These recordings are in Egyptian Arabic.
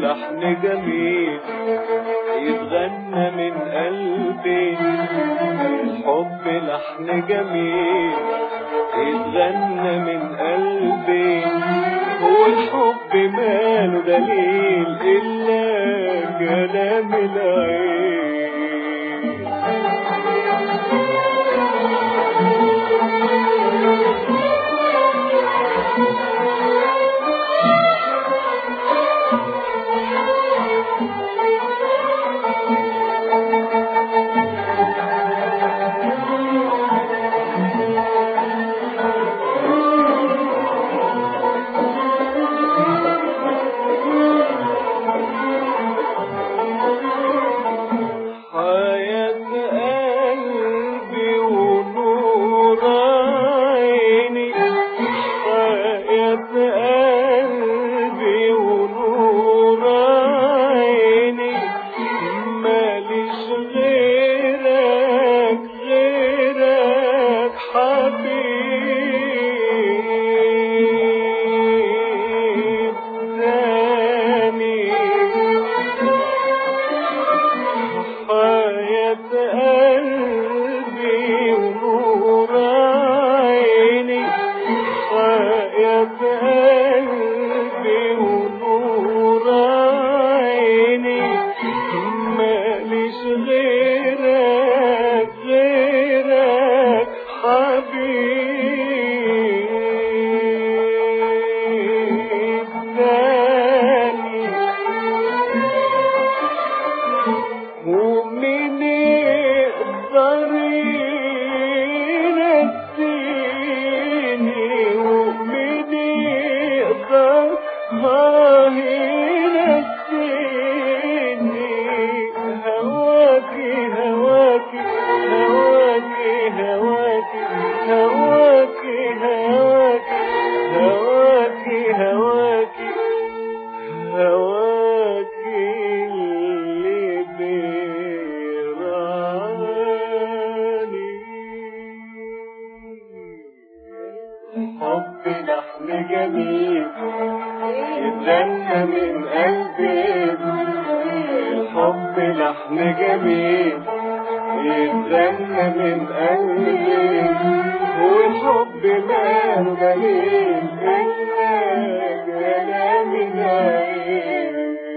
لحن جميل يتغنى من قلبي الحب لحن جميل يتغنى من قلبي هو الحب ماله دليل إلا كلام العين حياة قلبي ونور عيني حياة قلبي ونور عيني ماليش غيرك غيرك حبيب تاني حياة قلبي ونور عيني حياة قلبي ونور عيني ماليش غيرك غيرك حبيب تاني ومن يقدر ينسيني ومن يقدر ما ينسيني هواكي هواكي هواكي هواكي هواكي هواكي هواكي هواكي هواكي اللي بيراني حب لحن جميل يتغنى من قلبي الحب لحن جميل يتغنى من قلبي والحب ماله جميل إلا كلام العين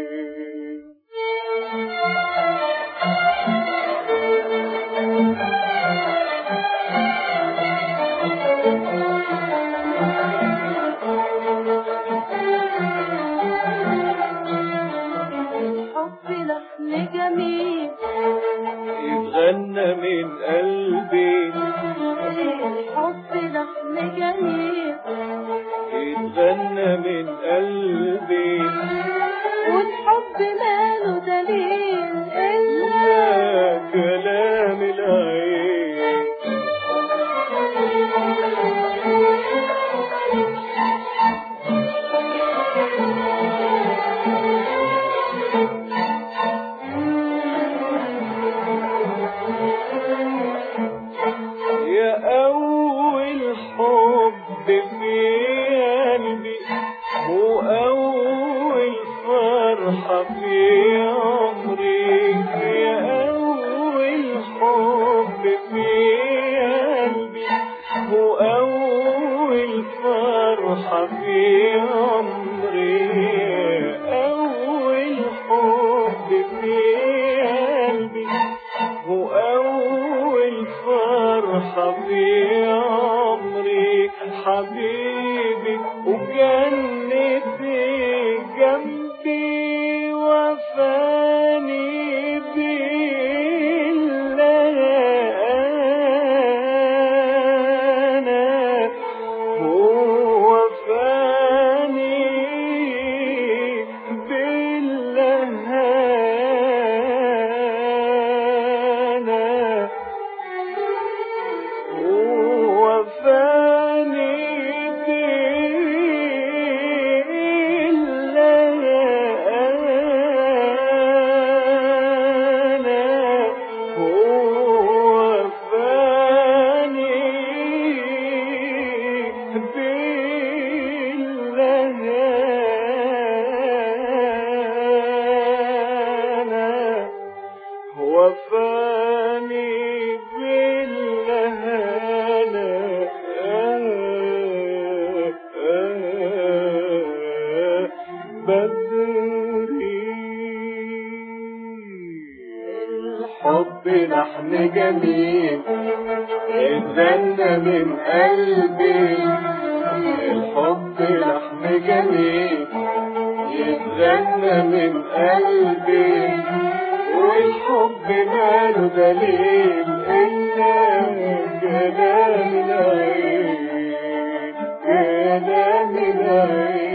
الحب لحن جميل يتغنى من قلبي الحب لحن جميل يتغنى من قلبي والحب ماله دليل إلا لا كلام العين يا أول حب في قلبي وأول فرحة في عمري يا أول حب في قلبي وأول فرحة في عمري أول حب في قلبي وأول فرحة في عمري حبيبي وجنتي جنبي وفاني بالله هو فاني بالله هو فاني بالله بدري الحب لحن جميل اتغنى من قلبي الحب لحن جميل يتغنى من قلبي والحب ماله دليل إلا كلام العين كلام العين